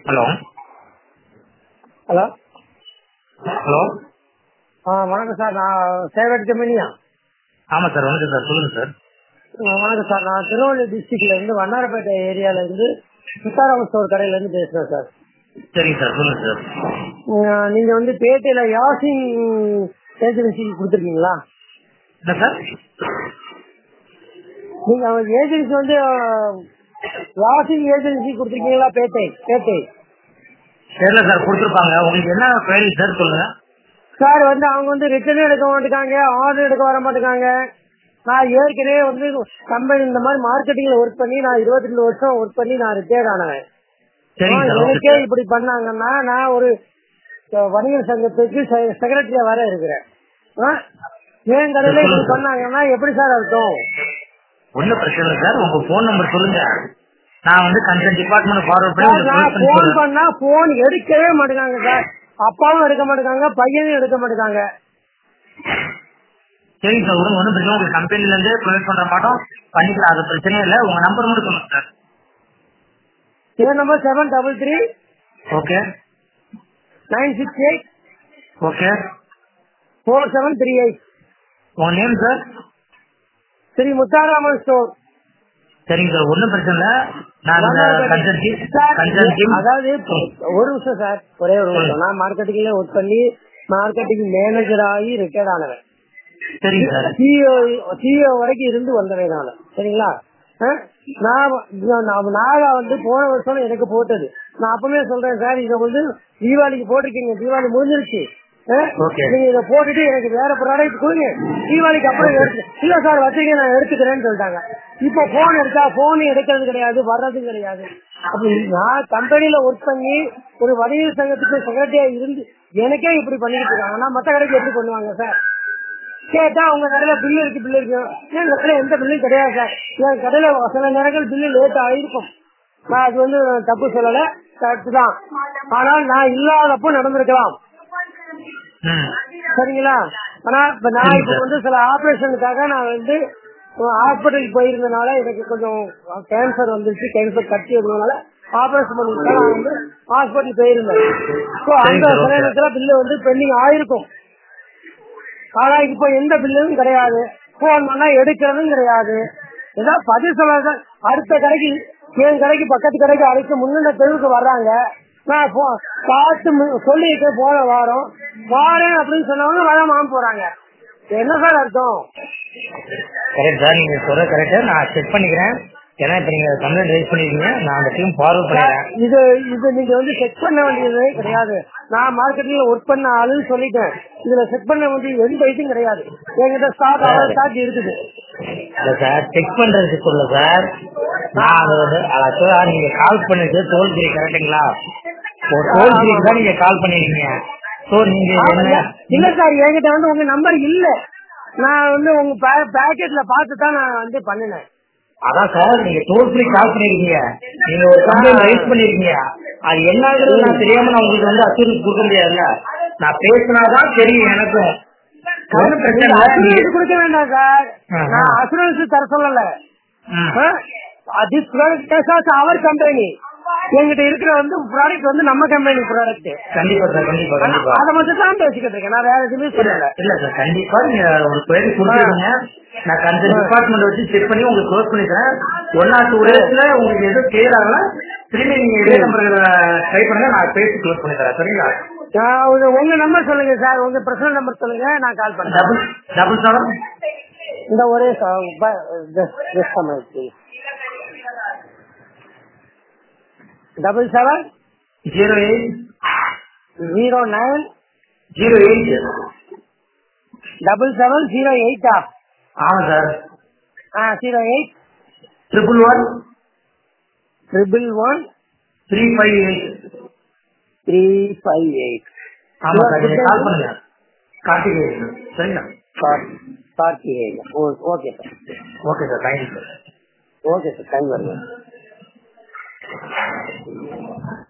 Hello hello hello ஆ வணக்கம் sir நான் சேவட் கம்பெனியா ஆமா சார் வணக்கம் சார் சொல்லுங்க சார் வணக்கம் சார் நான் திருவள்ளூர் டிஸ்ட்ரிக்ட்ல இருந்து வண்ணாரப்பேட்டை ஏரியால இருந்து சித்தாராம ஸ்டோர் கடையில இருந்து பேசுறேன் சார் சரிங்க சார் சொல்லுங்க சார் உம், நீங்க வந்து பேட்டையில யாசின் ஏஜென்சி கொடுத்துருக்கீங்களா என்ன சார் நீங்க ஏஜென்சி வந்து யாசின் ஏஜென்சி கொடுத்துருக்கீங்களா பேட்டை பேட்டை தெரியல சார் கொடுத்துருப்பாங்க உங்களுக்கு என்ன query சார் சொல்லுங்க சார் வந்து அவங்க வந்து ரிட்டர்ன் எடுக்க மாட்டேங்காங்க ஆர்டர் எடுக்க வர மாட்டேங்காங்க நான் ஏற்கனவே வந்து கம்பெனி இந்த மாதிரி மார்க்கெட்டிங்ல ஒர்க் பண்ணி நான் இருபத்தி ரெண்டு வருஷம் ஒர்க் பண்ணி நான் ரிட்டையர்ட் ஆனவன் சரிங்க ஆ, சார் ஓகே எனக்கே இப்படி பண்ணாங்கன்னா நான் ஒரு அஹ், வணிகர் சங்கத்துக்கு செக்ரட்டரியா வர இருக்கிறேன் ஆ? என் கடையில இப்படி பண்ணாங்கன்னா எப்படி சார் அர்த்தம் ஒன்றும் பிரச்சனை இல்லை சார் உங்க ஃபோன் நம்பர் சொல்லுங்க நான் வந்து கன்சர்ன் டிபார்ட்மெண்ட் ஃபார்வர்ட் பண்ணி சார், நான் உங்களுக்கு போன் சொல்றேன் பண்ணா போன் எடுக்கவே மாட்டேங்காங்க சார் அப்பாவும் எடுக்க மாட்டேங்காங்க பையனும் எடுக்க மாட்டேங்காங்க சரிங்க சார் விடுங்க ஒன்றும் பிரச்சனை உங்க கம்பெனில இருந்து ப்ரொவைட் பண்ற மாட்டோம் பண்ணிக்கலாம் அது பிரச்சனையே இல்லை உங்க நம்பர் மட்டும் சொல்லுங்க சார் இதன் number seven double three okay nine six eight okay four seven three eight உங்க name sir Sri Mutharaman store சரிங்க சார் ஒன்றும் பிரச்சனை இல்லை நான் concern team sir, concern team அதாவது ஒரு நிமிஷம் சார் ஒரே ஒரு நிமிஷம் நான் மார்க்கெட்டிங்ல ஒர்க் பண்ணி மார்க்கெட்டிங் மேனேஜர் ஆகி ரிட்டையர்ட் ஆனவன் சரிங்க சார் சிஓ சிஓ வரைக்கும் இருந்து வந்தவன் நான் சரிங்களா ஆ? நான் வ- நான் நாகா வந்து போன வருஷம் எனக்கு போட்டது நான் அப்பவே சொல்றேன் சார் இதை வந்து தீபாவளிக்கு போட்டிருக்கீங்க தீபாவளி முடிஞ்சிருச்சு ஆ? Okay. நீங்க இதை போட்டுட்டு எனக்கு வேற ப்ராடக்ட் கொடுங்க தீபாவளிக்கு அப்புறம் எடுத்து இல்ல சார் வச்சுக்க நான் எடுத்துக்கிறேன்னு சொல்லிட்டாங்க இப்போ போன் எடுத்தா போன் எடுக்கிறது கிடையாது வர்றதும் கிடையாது அப்படி நான் கம்பெனில ஒர்க் பண்ணி ஒரு வணிகர் சங்கத்துக்கு செக்ரட்டரியா இருந்து எனக்கே இப்படி பண்ணிட்டு இருக்காங்க நான் மத்த கடைக்கு எப்படி பண்ணுவாங்க சார் கேட்டா உங்க கடையில பில்லு இருக்கு பில்லு இருக்கு என் கடையில எந்த பில்லும் கிடையாது சார் என் கடையில சில நேரங்கள் பில்லு லேட் ஆயிருக்கும் நான் அது வந்து தப்பு சொல்லல கரெக்ட் தான் ஆனால் நான் இல்லாதப்போ நடந்திருக்கலாம் ம் சரிங்களா ஆனா இப்ப நான் இப்ப வந்து சில ஆபரேஷனுக்காக நான் வந்து ஹாஸ்பிட்டலுக்கு போயிருந்தனால எனக்கு கொஞ்சம் கேன்சர் வந்துருச்சு கேன்சர் கட்டி இருந்ததுனால ஆபரேஷன் பண்ணிட்டு நான் வந்து ஹாஸ்பிட்டல் போயிருந்தேன் So, அந்த சரி, okay. சமயத்துல பில்லு வந்து பெண்டிங் ஆயிருக்கும் ஆனா இப்ப எந்த பில்லும் கிடையாது போன் பண்ணா எடுக்கிறதும் கிடையாது ஏதாவது பதில் சொல்லாத அடுத்த கடைக்கு என் கடைக்கு பக்கத்து கடைக்கு அடுத்த முன்னிட தெருவுக்கு வர்றாங்க நான் போ பார்த்து மு- சொல்லிட்டு போன வாரம் வாரேன் அப்படின்னு சொன்னவங்க வராம போறாங்க என்ன சார் அர்த்தம் கரெக்ட் சார் நீங்க சொல்ற கரெக்ட் நான் செக் பண்ணிக்கிறேன் ஏன்னா இப்ப நீங்க கம்ப்ளைண்ட் ரைஸ் பண்ணிருக்கீங்க நான் அந்த டீம் ஃபார்வர்ட் பண்ணிடுறேன் இது இது நீங்க வந்து செக் பண்ண வேண்டியதே கிடையாது நான் மார்க்கெட்டிங்ல ஒர்க் பண்ண ஆளுன்னு சொல்லிட்டேன் இதுல செக் பண்ண வேண்டிய எந்த இதுவும் கிடையாது என்கிட்ட ஸ்டாக் அவ்வளவு ஸ்டாக் இருக்குது இல்ல சார் செக் பண்றதுக்கு சொல்ல சார் நான் அது வந்து ஆக்சுவலா நீங்க கால் பண்ணது டோல் ஃப்ரீ கரெக்டுங்களா ஒரு டோல் ஃப்ரீக்கு தான் நீங்க கால் பண்ணிருக்கீங்க சோ நீங்க ஆமா, என்ன இல்ல சார் என்கிட்ட வந்து உங்க நம்பர் இல்ல நான் வந்து உங்க பேக்கெட்ல பார்த்து தான் நான் வந்து பண்ணினேன் அதான் சார் நீங்க டோல் ஃப்ரீ கால் பண்ணிருக்கீங்க நீங்க ஒரு கம்ப்ளைண்ட் ரைஸ் பண்ணிருக்கீங்க அது என்னங்கிறது நான் தெரியாம நான் உங்களுக்கு வந்து அசூரன்ஸ் கொடுக்க முடியாதுல்ல நான் பேசினாதான் தெரியும் எனக்கும் ஒன்றும் பிரச்சனை இல்லை அசுரன்ஸ் நீங்க- கொடுக்க வேண்டாம் சார் ஆஹா. நான் அசுரன்ஸ் தர சொல்லல ம். திஸ் ப்ராடக்ட் அவர் கம்பெனி என்கிட்ட இருக்கிற வந்து ப்ராடக்ட் வந்து நம்ம கம்பெனி ப்ராடக்ட் கண்டிப்பா சார் கண்டிப்பா கண்டிப்பா அதை மட்டும் தான் பேசிக்கிட்டு இருக்கேன் நான் வேற எதுவுமே சொல்லல இல்ல சார் கண்டிப்பா நீங்க ஒரு query கொடுத்துருங்க நான் கன்சர்ன் டிபார்ட்மெண்ட் வச்சு செக் பண்ணி உங்களுக்கு க்ளோஸ் பண்ணிக்கிறேன் ஒன் ஆர் டூ டேஸ்ல உங்களுக்கு எதுவும் கிளியர் ஆகல திரும்பி நீங்க இதே நம்பர் ட்ரை பண்ணுங்க நான் பேசி க்ளோஸ் பண்ணி தரேன் சரிங்களா நான் உங்க- உங்க நம்பர் சொல்லுங்க சார் உங்க பர்சனல் நம்பர் சொல்லுங்க நான் கால் பண்றேன் டபுள் டபுள் செவன் இந்த ஒரே சமயம் double seven zero eight zero nine zero eight double seven zero எயிட்டா ஆமா சார் ஆ zero eight triple one triple one three five eight three five eight ஆமா சார் நீங்க கால் பண்ணுங்க கார்த்திகேயன் சரிங்களா Karthikeyan okay sir okay sir thank you sir okay sir thank you very much